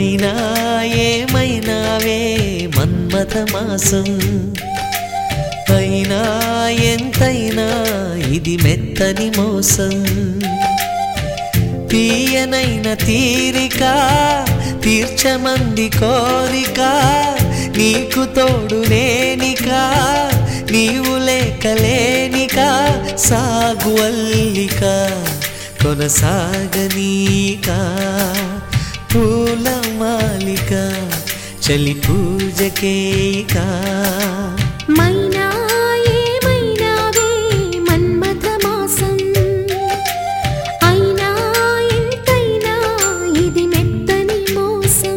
మైనా ఏమైనావే మన్మథ మాసం అయినా ఎంతైనా ఇది మెత్తని మోసం తీయనైన తీరిక తీర్చమంది కోరిక నీకు తోడు నేనిక నీవు లేకలేనిక సాగు అల్లిక కొనసాగనీక పూల మాలిక చలి పూజకేక మైనా ఏమైనావే మన్మథ మాసం అయినా ఎంతైనా ఇది మెత్తని మోసం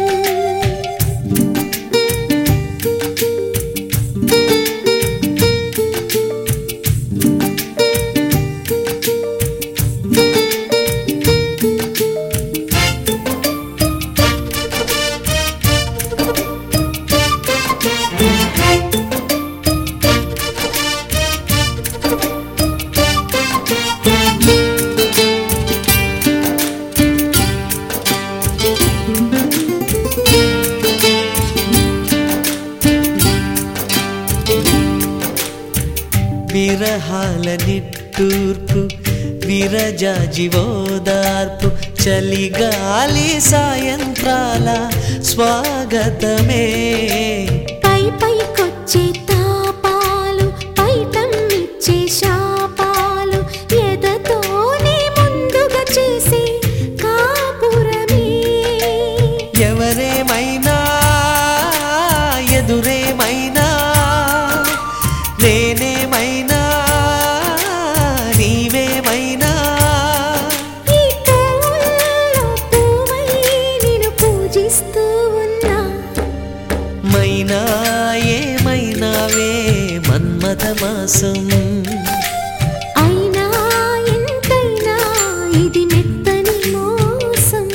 విరహాల నిట్టూర్పు విరజాజివోదార్పు చలిగాలి సాయంత్రాల స్వాగతమే పై పైకొచ్చే తాపాలు పైటమ్మిచ్చే శాపాలు ఎదతోనే ముందుగా చేసే కాపురమే ఎవరేమైనా ఎదురేమైనా నేనేమైనా నీవేమైనా ఈ పూల్లో పువ్వై నిన్ను పూజిస్తూ ఉన్నా మైనా ఏమైనావే మన్మథ మాసం అయినా ఎంతైనా ఇది మెత్తని మోసం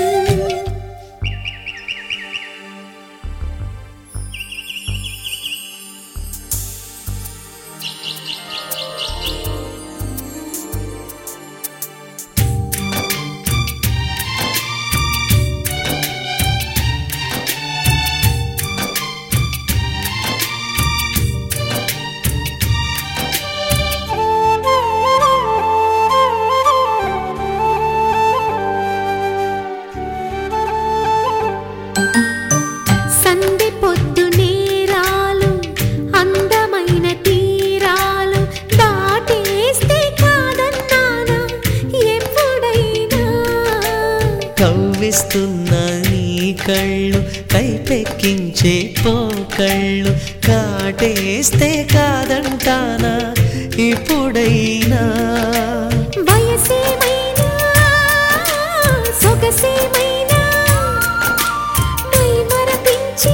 సందె పొద్దు నేరాలు అందమైన తీరాలు దాటేస్తే కాదన్నానా ఎప్పుడైనా కవ్విస్తున్న నీ కళ్ళు కైపెక్కించే పోకళ్ళు కాటేస్తే కాదంటానా ఇప్పుడైనా వయసేమైనా సొగసేమైనా మై మరపించే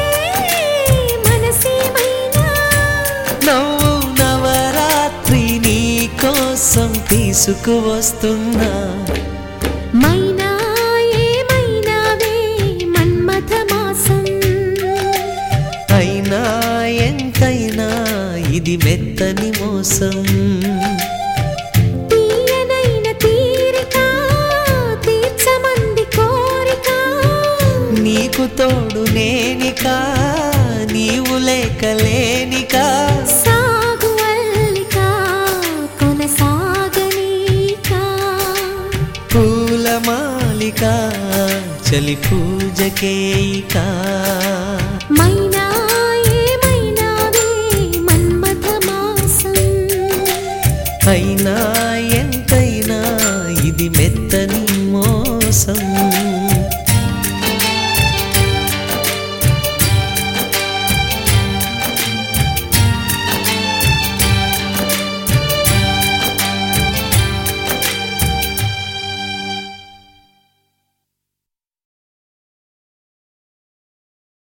మనసేమైనా నవ్వు నవరాత్రి నీ కోసం తీసుకువస్తున్నా మైనా ఏమైనావే మన్మథ మాసం అయినా ఎంతైనా ఇది మెత్తని మోసం తీయనైన తీరిక తీర్చమంది కోరిక నీకు తోడు నేనిక నీవు లేకలేనిక సాగు అల్లిక కొనసాగనీక పూల మాలిక చలి పూజకేయిక మైనా ఏమైనావే మన్మథ మాసం అయినా